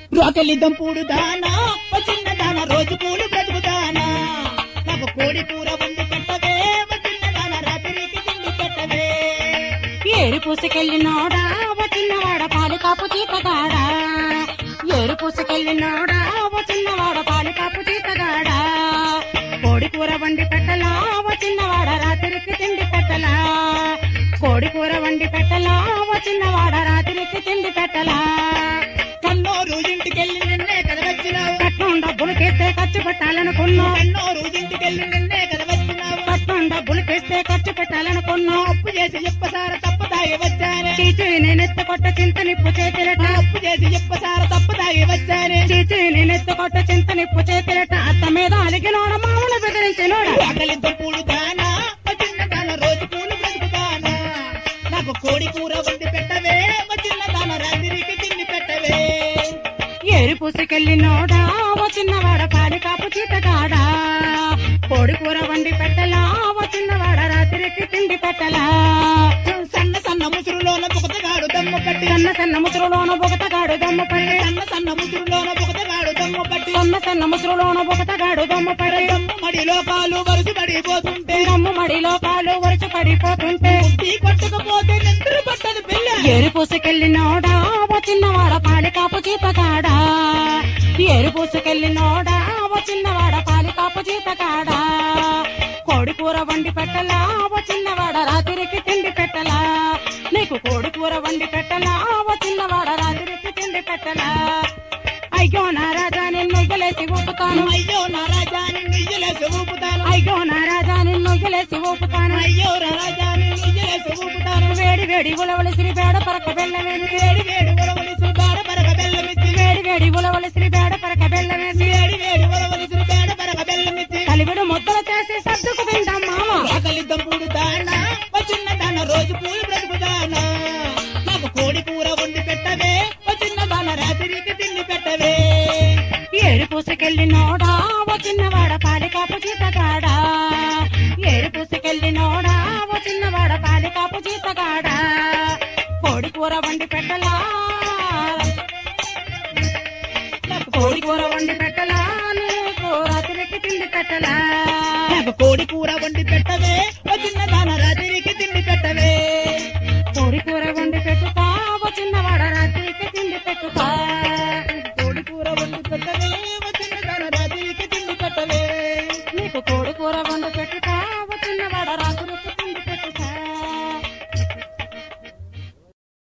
రోకలి దంపుడు దానా ఓ చిన్న దాన రోజు కూలి బ్రతుకుదానా నాకు కోడి కూర వండి పెట్టవే ఓ చిన్న దాన రాత్రికి తిండి పెట్టవే ఏరు పూసుకెళ్ళినోడా ఓ చిన్నవాడ పాలు కాపు చీతగాడా ఏరు పూసుకెళ్ళినోడా ఓ చిన్నవాడ పాలు కాపు చీతగాడా కోడి కూర వండి పెట్టలా ఓ చిన్నవాడ రాత్రికి తిండి పెట్టలా కోడి కూర వండి పెట్టలా ఓ చిన్నవాడ రాత్రికి తిండి పెట్టలా కన్నోరు ఇంటికెళ్ళి నిన్నే కదా వచ్చినావు కట్నం డబ్బులు కేస్తే ఖర్చు పెట్టాలనుకున్నావు కన్నోరు ఇంటికెళ్ళి నిన్నే కదా వచ్చినావు కట్నం డబ్బులు కేస్తే ఖర్చు పెట్టాలనుకున్నావు అప్పు చేసి చెప్పసార తప్పదాగి వచ్చానే చీచి నేనెత్త కొట్ట చింత నిప్పు చేతిరట అప్పు చేసి చెప్పసార తప్పదాగి వచ్చానే చీచి నేనెత్త కొట్ట చింత నిప్పు చేతిరట అత్త మీద అలిగినోడ మామూలు బెదిరించినోడ ఆకలి దంపుడు దానా ఓ చిన్న దాన రోజు కూలి బ్రతుకుదానా నాకు కోడి కూర వండి పెట్టవే ఓ చిన్న దాన రాత్రికి తిండి పెట్టవే ఏరు పూసుకెళ్ళినోడా ఓ చిన్నవాడ పాలి కాపు చీతగాడా కోడి కూర వండి పెట్టలా ఓ చిన్నవాడ రాత్రికి తిండి పెట్టలా సన్న సన్న ముసురులోన బుగతగాడు దమ్ము పట్టి సన్న సన్న ముసురులోన బొగతగాడు దమ్ము పడి సన్న సన్న ముసురులోన బుగతగాడు దమ్ము పట్టి సన్న సన్న ముసురులోన బొగతగాడు దమ్ము పడి దమ్ము మడిలో కాలు వరుస పడిపోతుంటే దమ్ము మడిలో కాలు వరుస పడిపోతుంటే టీ కొట్టకపోతే నిద్ర పట్టదు పిల్ల ఏరు పూసుకెళ్ళినోడా ఓ చిన్నవాడ పాలి కాపు చీతగాడా ఏరు పూసుకెళ్ళినోడా ఓ చిన్నవాడ పాలి కాపు చీతగాడా కోడి కూర వండి పెట్టలా ఓ చిన్నవాడ రాత్రికి తిండి పెట్టలా నీకు కోడి కూర వండి పెట్టలా ఓ చిన్నవాడ రాత్రికి తిండి పెట్టలా అయ్యో నా రాజా నిన్ను గెలేసి ఊపుతాను అయ్యో నా రాజాని నిజలేసి ఊపుతాను అయ్యో నా రాజా నిన్ను గెలేసి ఊపుతాను అయ్యో నా రాజాని నిజలేసి ఊపుతాను వేడి వేడి ఉలవలసిరి బేడ పరక బెల్లమేసి వేడి వేడి ఉరవలిసి బేడ పరక బెల్లమిచ్చి వేడి వేడి ఉలవలసిరి బేడ పరక బెల్లమేసి వేడి వేడి ఉరవలిసి బేడ పరక బెల్లమిచ్చి కలివిడు ముద్దలు చేసి సర్దుకు తింటాం మామ ఆకలి దంపుడు దానా ఓ చిన్న దాన రోజు పూలు బ్రతుకుదానా నాకు కోడి కూర వండి పెట్టవే ఓ చిన్న దాన రాత్రికి తిండి పెట్టవే ఏరు పూసుకెళ్ళినోడా ఓ చిన్నవాడ పాలి కాపు చీతగాడా ఏరు పూసుకెళ్ళినోడా ఓ చిన్నవాడ పాలి కాపు చీతగాడా కోడి కూర వండి పెట్టలా నాకు కోడి కూర వండి పెట్టలా నీకు రాత్రికి తిండి పెట్టలా నాకు కోడి కూర వండి పెట్టవే ఓ చిన్న దాన